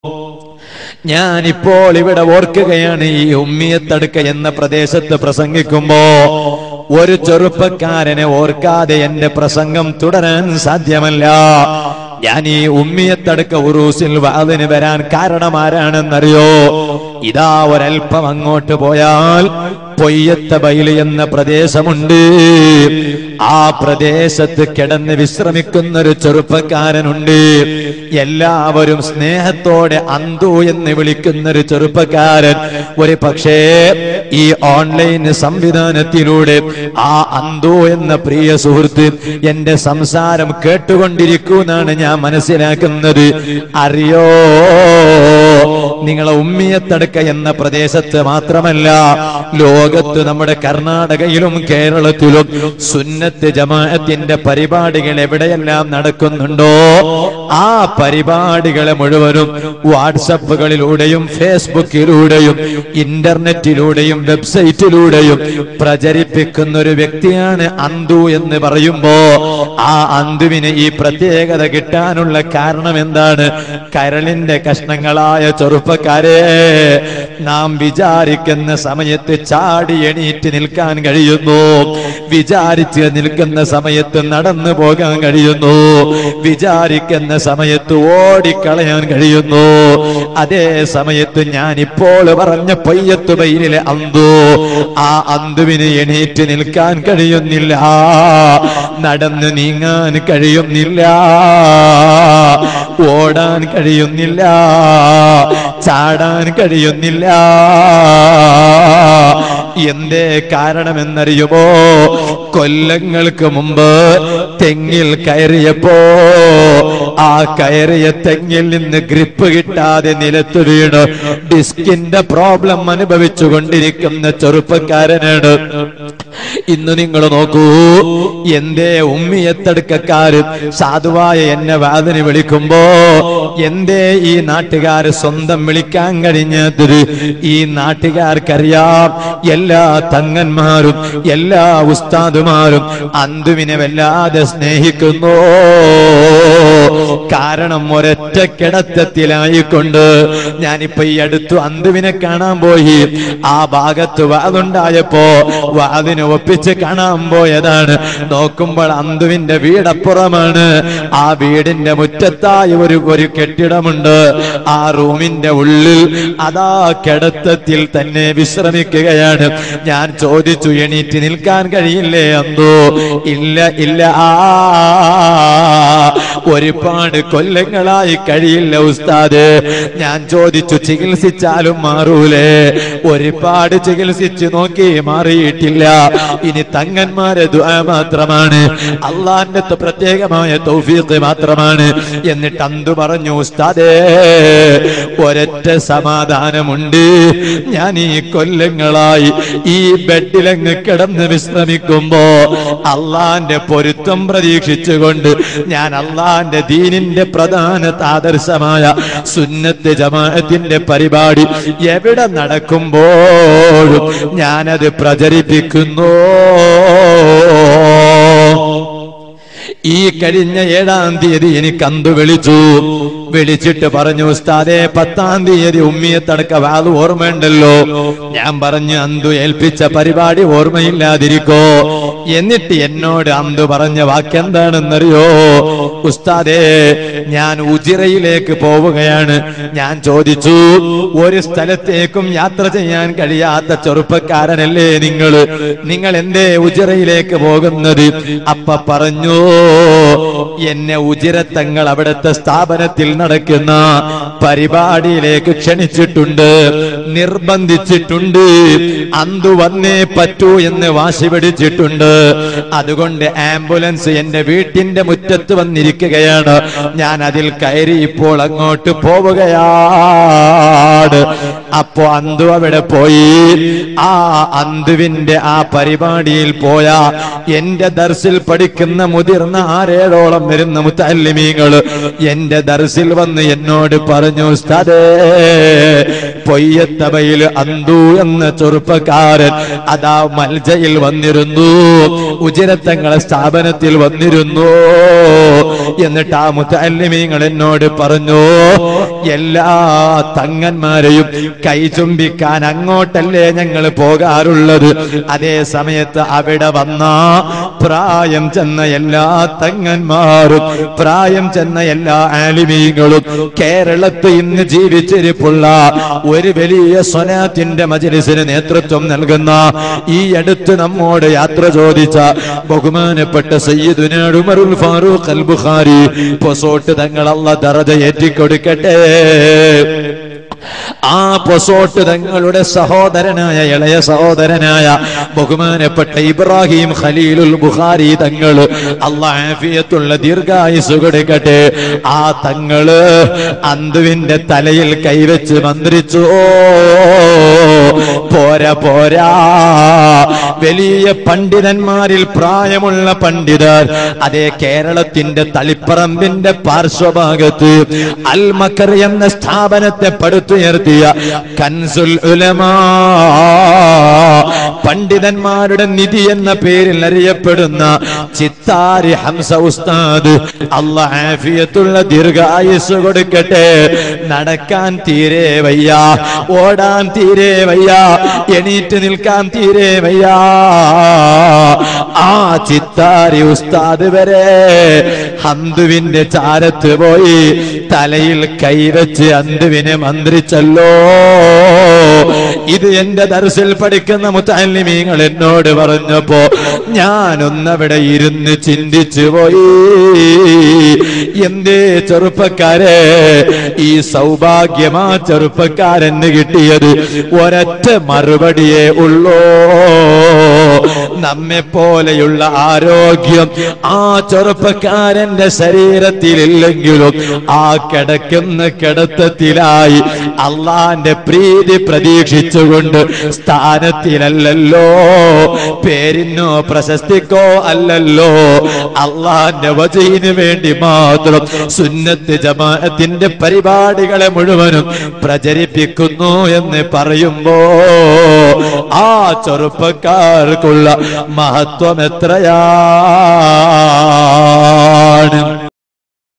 ഞാനിപ്പോൾ ഇവിടെ ഓർക്കുകയാണ് ഈ ഉമ്മിയത്തടുക്ക എന്ന പ്രദേശത്ത് പ്രസംഗിക്കുമ്പോ ഒരു ചെറുപ്പക്കാരനെ ഓർക്കാതെ എന്റെ പ്രസംഗം തുടരാൻ സാധ്യമല്ല ഞാൻ ഈ ഉമ്മിയത്തടുക്ക ഉറൂസിൽ വാതിന് വരാൻ കാരണം ആരാണെന്നറിയോ ഇതാ ഒരൽപ്പം അങ്ങോട്ട് പോയാൽ പൊയ്യത്ത ബൈല് എന്ന പ്രദേശമുണ്ട് ആ പ്രദേശത്ത് കിടന്ന് വിശ്രമിക്കുന്ന ഒരു ചെറുപ്പക്കാരനുണ്ട് എല്ലാവരും സ്നേഹത്തോടെ അന്തു എന്ന് വിളിക്കുന്ന ഒരു ചെറുപ്പക്കാരൻ ഒരു പക്ഷേ ഈ ഓൺലൈൻ സംവിധാനത്തിലൂടെ ആ അന്തു എന്ന പ്രിയ സുഹൃത്ത് എന്റെ സംസാരം കേട്ടുകൊണ്ടിരിക്കുന്നാണ് ഞാൻ മനസ്സിലാക്കുന്നത് അറിയോ നിങ്ങളെ ഉമ്മിയത്തടുക്ക എന്ന പ്രദേശത്ത് മാത്രമല്ല ലോകത്ത് നമ്മുടെ കർണാടകയിലും കേരളത്തിലും സുന്നത്ത് ജമാഅത്തിന്റെ പരിപാടികൾ എവിടെയെല്ലാം നടക്കുന്നുണ്ടോ ആ പരിപാടികളെ മുഴുവനും വാട്സപ്പുകളിലൂടെയും ഫേസ്ബുക്കിലൂടെയും ഇന്റർനെറ്റിലൂടെയും വെബ്സൈറ്റിലൂടെയും പ്രചരിപ്പിക്കുന്ന ഒരു വ്യക്തിയാണ് അന്തു എന്ന് പറയുമ്പോ ആ അന്തുവിന് ഈ പ്രത്യേകത കിട്ടാനുള്ള കാരണം എന്താണ് കരളിന്റെ കഷ്ണങ്ങളായ ചെറുപ്പക്കാരെ നാം വിചാരിക്കുന്ന സമയത്ത് ചാടി എണീറ്റ് നിൽക്കാൻ കഴിയുന്നു വിചാരിച്ച് നിൽക്കുന്ന സമയത്ത് നടന്നു പോകാൻ കഴിയുന്നു വിചാരിക്കുന്ന സമയത്ത് ഓടിക്കളയാൻ കഴിയുന്നു അതേ സമയത്ത് ഞാൻ ഇപ്പോൾ പറഞ്ഞ പയ്യത്ത് പയ്യിലെ അന്തു ആ അന്തുവിന് എണീറ്റ് നിൽക്കാൻ കഴിയുന്നില്ല നടന്ന് നീങ്ങാൻ കഴിയുന്നില്ല ഓടാൻ കഴിയുന്നില്ല ചാടാൻ കഴിയുന്നില്ല എന്തേ കാരണമെന്നറിയുമോ കൊല്ലങ്ങൾക്ക് മുമ്പ് തെങ്ങിൽ കയറിയപ്പോ ആ കയറിയ തെങ്ങിൽ നിന്ന് ഗ്രിപ്പ് കിട്ടാതെ നിലത്ത് വീണ് ഡിസ്കിന്റെ പ്രോബ്ലം അനുഭവിച്ചു കൊണ്ടിരിക്കുന്ന ചെറുപ്പക്കാരനാണ് ഇന്ന് നിങ്ങൾ നോക്കൂ എന്തേ ഉമ്മിയത്തടുക്കക്കാര് സാധുവായ എന്നെ വാതിന് വിളിക്കുമ്പോ എന്തേ ഈ നാട്ടുകാര് സ്വന്തം വിളിക്കാൻ കഴിഞ്ഞത് ഈ നാട്ടുകാർക്കറിയാം എല്ലാ തങ്ങന്മാരും എല്ലാ ഉസ്താദുമാരും അന്തുവിനെ വല്ലാതെ സ്നേഹിക്കുന്നു കാരണം ഒരൊറ്റ കിടത്തത്തിലായിക്കൊണ്ട് ഞാനിപ്പോ ഈ അടുത്തു അന്തുവിനെ കാണാൻ പോയി ആ ഭാഗത്ത് വാതുണ്ടായപ്പോ വാതിന് ഒപ്പിച്ച് കാണാൻ പോയതാണ് നോക്കുമ്പോൾ അന്തുവിന്റെ വീടപ്പുറമാണ് ആ വീടിന്റെ മുറ്റത്തായി ഒരു ഒരു കെട്ടിടമുണ്ട് ആ റൂമിന്റെ ഉള്ളിൽ അതാ കിടത്തത്തിൽ തന്നെ വിശ്രമിക്കുകയാണ് ഞാൻ ചോദിച്ചു എണീറ്റ് നിൽക്കാൻ കഴിയില്ലേ അന്തോ ഇല്ല ഇല്ല ആ ഒരുപാട് കൊല്ലങ്ങളായി കഴിയില്ല ഉസ്താദ് ഞാൻ ചോദിച്ചു ചികിത്സിച്ചാലും മാറൂലേ ഒരുപാട് ചികിത്സിച്ചു നോക്കി മാറിയിട്ടില്ല ഇനി തങ്ങന്മാരെ ദുആ മാത്രമാണ് അള്ളാന്റെ ത- പ്രത്യേകമായ തൗഫീഖ് മാത്രമാണ് എന്നിട്ട് അന്തു പറഞ്ഞു ഉസ്താദേ ഒരൊറ്റ സമാധാനമുണ്ട് ഞാൻ ഈ കൊല്ലങ്ങളായി ഈ ബെഡിലങ്ങ് കിടന്ന് വിശ്രമിക്കുമ്പോ അള്ളാന്റെ പൊരുത്തം പ്രതീക്ഷിച്ചുകൊണ്ട് ഞാൻ അള്ളാന്റെ ദീനിന്റെ പ്രധാന ആദർശമായ സുന്നത്ത് ജമാഅത്തിന്റെ പരിപാടി എവിടെ നടക്കുമ്പോഴും ഞാനത് പ്രചരിപ്പിക്കുന്നു ഈ കഴിഞ്ഞ ഏഴാം തീയതി എനിക്ക് അന്ത് വിളിച്ചു വിളിച്ചിട്ട് പറഞ്ഞു ഉസ്താദെ പത്താം തീയതി ഉമ്മിയത്തടക്ക വാത് ഓർമ്മയുണ്ടല്ലോ ഞാൻ പറഞ്ഞു അന്തു ഏൽപ്പിച്ച പരിപാടി ഓർമ്മയില്ലാതിരിക്കോ എന്നിട്ട് എന്നോട് അന്തു പറഞ്ഞ വാക്കെന്താണെന്നറിയോ ഉസ്താദേ ഞാൻ ഉജിറയിലേക്ക് പോവുകയാണ് ഞാൻ ചോദിച്ചു ഒരു സ്ഥലത്തേക്കും യാത്ര ചെയ്യാൻ കഴിയാത്ത ചെറുപ്പക്കാരനല്ലേ നിങ്ങൾ നിങ്ങൾ എന്തേ ഉജിറയിലേക്ക് പോകുന്നത് അപ്പ പറഞ്ഞു എന്നെ ഉജിരത്തങ്ങൾ അവിടുത്തെ സ്ഥാപനത്തിൽ നടക്കുന്ന പരിപാടിയിലേക്ക് ക്ഷണിച്ചിട്ടുണ്ട് നിർബന്ധിച്ചിട്ടുണ്ട് അന്തു വന്നേ പറ്റൂ എന്ന് വാശി പിടിച്ചിട്ടുണ്ട് അതുകൊണ്ട് ആംബുലൻസ് എന്റെ വീട്ടിന്റെ മുറ്റത്ത് വന്നിരിക്കുകയാണ് ഞാൻ അതിൽ കയറി ഇപ്പോൾ അങ്ങോട്ട് പോവുകയാണ് അപ്പോ അന്തു അവിടെ പോയി ആ അന്തുവിന്റെ ആ പരിപാടിയിൽ പോയ എന്റെ ദർസിൽ പഠിക്കുന്ന മുതിർന്ന ആറേഴോളം വരുന്ന മുത്തല്ലിമീങ്ങള് എന്റെ ദർസിൽ വന്ന് എന്നോട് പറഞ്ഞു ഉസ്താദേ പൊയ്യത്തബയിൽ അന്തു എന്ന ചെറുപ്പക്കാരൻ അതാ മൽജയിൽ വന്നിരുന്നു ഉജിരത്തങ്ങളെ സ്ഥാപനത്തിൽ വന്നിരുന്നു എന്നിട്ട് ആ മുത്തല്ലിമീങ്ങൾ എന്നോട് പറഞ്ഞു എല്ലാ തങ്ങന്മാരെയും കൈ ചുംബിക്കാൻ അങ്ങോട്ടല്ലേ ഞങ്ങൾ പോകാറുള്ളത് അതേ സമയത്ത് അവിടെ വന്ന പ്രായം ചെന്ന എല്ലാ തങ്ങന്മാരും പ്രായം ചെന്ന എല്ലാ ആലിമീങ്ങളും കേരളത്ത് ഇന്ന് ജീവിച്ചിരിപ്പുള്ള ഒരു വലിയ സ്വനാത്തിന്റെ മജലിസിന് നേതൃത്വം നൽകുന്ന ഈ അടുത്ത് നമ്മോട് യാത്ര ചോദിച്ച ബഹുമാനപ്പെട്ട സയ്യിദുനാട് ഉമറുൽ ഫാറൂഖ് അൽ ബുഖാരി പൊസോട്ട് തങ്ങൾ അല്ല ദറജ ഏറ്റിക്കൊടുക്കട്ടെ ആ പൊസോട്ട് തങ്ങളുടെ സഹോദരനായ ഇളയ സഹോദരനായ ബഹുമാനപ്പെട്ട ഇബ്രാഹിം ഖലീലുൽ ബുഖാരി തങ്ങൾ അള്ളാഫിയത്തുള്ള ദീർഘായുസ് കൊടുക്കട്ടെ ആ തങ്ങള് അന്തുവിന്റെ തലയിൽ കൈവച്ച് മന്ത്രിച്ചു ഓ പോരാ പോരാ വലിയ പണ്ഡിതന്മാരിൽ പ്രായമുള്ള പണ്ഡിതർ അതേ കേരളത്തിന്റെ തളിപ്പറമ്പിന്റെ പാർശ്വഭാഗത്ത് അൽ മക്കർ എന്ന സ്ഥാപനത്തെ പടുത്തുയർത്തിയ കൻസുൽ ഉലമാ പണ്ഡിതന്മാരുടെ നിധി എന്ന പേരിൽ അറിയപ്പെടുന്ന ചിത്താരി ഹംസ ഉസ്താദ് അള്ളാഹ് ആഫിയത്തുള്ള ദീർഘായുസ് കൊടുക്കട്ടെ നടക്കാൻ തീരെ വയ്യ ഓടാൻ തീരെ വയ്യ എണീറ്റ് നിൽക്കാൻ തീരെ വയ്യ ആ ചിത്താരി ഉസ്താദ് വരെ ഹന്തുവിന്റെ ചാരത്ത് പോയി തലയിൽ കൈവച്ച് അന്തുവിനെ മന്ത്രിച്ചല്ലോ ഇത് എന്റെ ദർസിൽ പഠിക്കുന്ന മുത്തല്ലിമീങ്ങൾ എന്നോട് പറഞ്ഞപ്പോ ഞാനൊന്നവിടെ ഇരുന്ന് ചിന്തിച്ചു പോയി എന്തേ ചെറുപ്പക്കാരെ ഈ സൗഭാഗ്യമാ ചെറുപ്പക്കാരെന്ന് കിട്ടിയത് ഒരൊറ്റ മറുപടിയേ ഉള്ളൂ നമ്മെ പോലെയുള്ള ആരോഗ്യം ആ ചെറുപ്പക്കാരന്റെ ശരീരത്തിലില്ലെങ്കിലും ആ കിടക്കുന്ന കിടത്തത്തിലായി അള്ളാന്റെ പ്രീതി പ്രതീക്ഷിച്ചുകൊണ്ട് സ്ഥാനത്തിലല്ലല്ലോ പേരിനോ പ്രശസ്തിക്കോ അല്ലല്ലോ അള്ളാന്റെ വജയിന് വേണ്ടി മാത്രം സുന്നത്ത് ജമാഅത്തിന്റെ പരിപാടികളെ മുഴുവനും പ്രചരിപ്പിക്കുന്നു എന്ന് പറയുമ്പോ ആ ചെറുപ്പക്കാർക്കുള്ള മഹത്വം എത്രയാ